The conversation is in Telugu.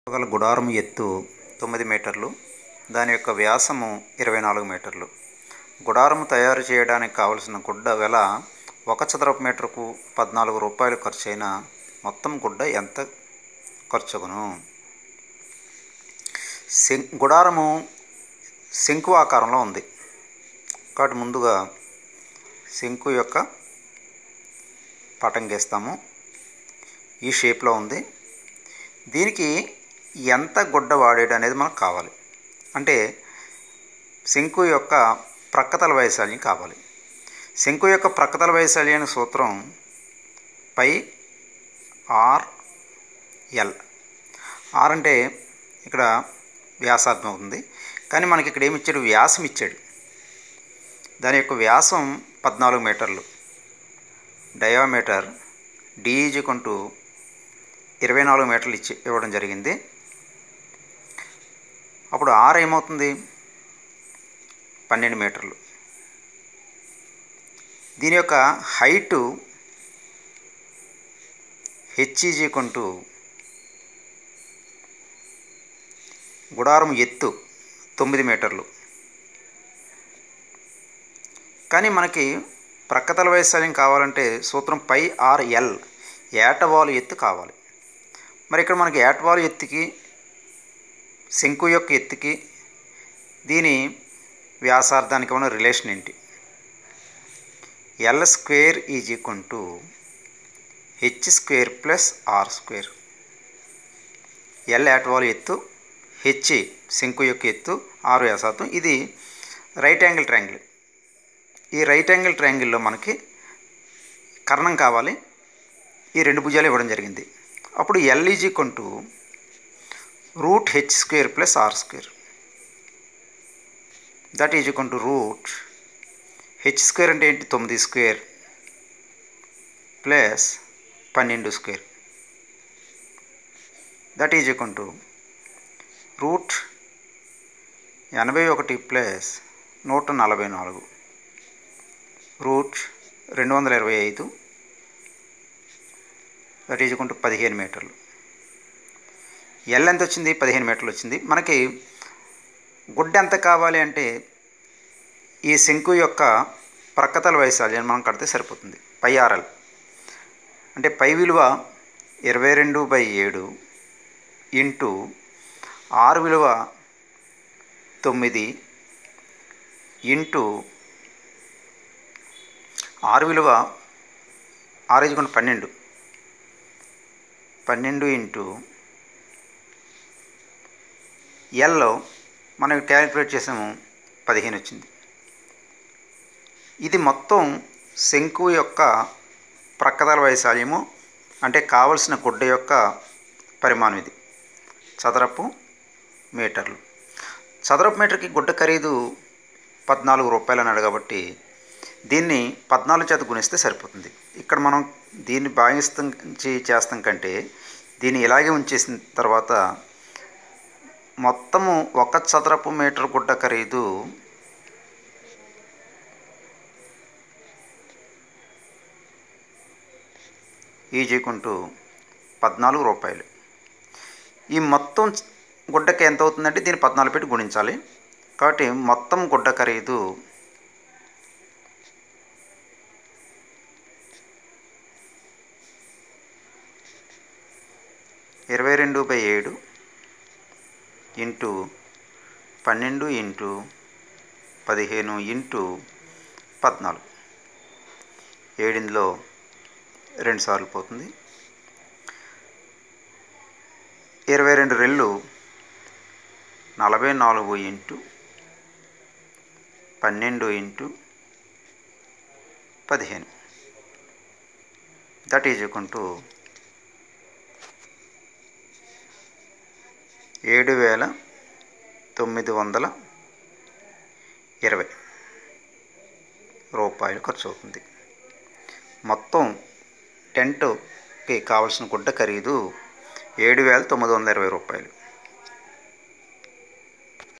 గల గుడారం ఎత్తు తొమ్మిది మీటర్లు దాని యొక్క వ్యాసము ఇరవై నాలుగు మీటర్లు గుడారం తయారు చేయడానికి కావలసిన గుడ్డ వెల ఒక చదరపు మీటర్కు పద్నాలుగు రూపాయలు ఖర్చు అయిన మొత్తం గుడ్డ ఎంత ఖర్చుగును శం గుడారము శంకు ఆకారంలో ఉంది కాబట్టి ముందుగా శంకు యొక్క పటం గీస్తాము ఈ షేప్లో ఉంది దీనికి ఎంత గుడ్డ వాడేడు అనేది మనకు కావాలి అంటే శంకు యొక్క ప్రక్కతల వైశాల్యం కావాలి శంకు యొక్క ప్రక్కతల వైశాల్యానికి సూత్రం పై ఆర్ ఎల్ ఆర్ అంటే ఇక్కడ వ్యాసార్థం అవుతుంది కానీ మనకి ఇక్కడ ఏమి ఇచ్చాడు వ్యాసం ఇచ్చాడు దాని యొక్క వ్యాసం పద్నాలుగు మీటర్లు డయామీటర్ డిఈజీ కొంటూ ఇరవై నాలుగు మీటర్లు ఇచ్చి ఇవ్వడం జరిగింది అప్పుడు ఆర్ ఏమవుతుంది పన్నెండు మీటర్లు దీని యొక్క హైటు హెచ్ఈజీ కొంటూ గుడారం ఎత్తు తొమ్మిది మీటర్లు కానీ మనకి ప్రక్కతల వైశాల్యం కావాలంటే సూత్రం పై ఆర్ ఎల్ ఏటవాలు ఎత్తు కావాలి మరి ఇక్కడ మనకి ఏటవాలు ఎత్తుకి శంకు యొక్క ఎత్తుకి దీని వ్యాసార్థానికి ఉన్న రిలేషన్ ఏంటి L square is equal to H square plus R square L ఏటవాలు ఎత్తు హెచ్ శంకు యొక్క ఎత్తు ఆరు వ్యాసార్థం ఇది రైట్ యాంగిల్ ట్రయాంగిల్ ఈ రైట్ యాంగిల్ ట్రయాంగిల్లో మనకి కర్ణం కావాలి ఈ రెండు భుజాలు ఇవ్వడం జరిగింది అప్పుడు ఎల్ఈజీ కొంటూ root H square plus R square that is కొంటూ రూట్ హెచ్ స్క్వేర్ అంటే ఏంటి తొమ్మిది స్క్వేర్ ప్లస్ పన్నెండు స్క్వేర్ దట్ ఈజ్ కొంటూ రూట్ ఎనభై ఒకటి ప్లస్ నూట నలభై నాలుగు రూట్ రెండు వందల ఇరవై ఐదు దట్ ఈజ్ కొంటూ పదిహేను మీటర్లు ఎల్ ఎంత వచ్చింది పదిహేను మీటర్లు వచ్చింది మనకి గుడ్డ ఎంత కావాలి అంటే ఈ శంకు యొక్క ప్రక్కతల వైశాల్యాన్ని మనం కడితే సరిపోతుంది పై ఆర్ఎల్ అంటే పై విలువ ఇరవై రెండు బై ఏడు ఇంటూ ఆరు విలువ తొమ్మిది ఇంటూ ఆరు విలువ ఆరు ఇజుకొని పన్నెండు పన్నెండు ఇంటూ ఎల్లో మనం క్యాలిక్యులేట్ చేసాము పదిహేను వచ్చింది ఇది మొత్తం శంకు యొక్క ప్రక్కదల వైశాల్యము అంటే కావలసిన గుడ్డ యొక్క పరిమాణం ఇది చదరపు మీటర్లు చదరపు మీటర్కి గుడ్డ ఖరీదు పద్నాలుగు రూపాయలు అన్నాడు కాబట్టి దీన్ని పద్నాలుగు చేత గుణిస్తే సరిపోతుంది ఇక్కడ మనం దీన్ని భాగిస్తాం చేస్తాం కంటే దీన్ని ఇలాగే ఉంచేసిన తర్వాత మొత్తము ఒక చదరపు మీటర్ గుడ్డ ఖరీదు ఈజీకుంటూ పద్నాలుగు రూపాయలు ఈ మొత్తం గుడ్డకి ఎంత అవుతుందంటే దీన్ని పద్నాలుగు పెట్టి గుణించాలి కాబట్టి మొత్తం గుడ్డ ఖరీదు ఇరవై రెండు బై ఏడు ఇంటూ పన్నెండు ఇంటూ పదిహేను ఇంటూ పద్నాలుగు ఏడిందులో రెండు సార్లు పోతుంది ఇరవై రెండు రెళ్ళు నలభై నాలుగు ఇంటూ పన్నెండు ఇంటూ పదిహేను దట్ ఈజ్ టు ఏడు వేల తొమ్మిది వందల ఇరవై రూపాయలు ఖర్చు అవుతుంది మొత్తం టెంట్కి కావాల్సిన గుడ్డ ఖరీదు ఏడు వేల తొమ్మిది వందల ఇరవై రూపాయలు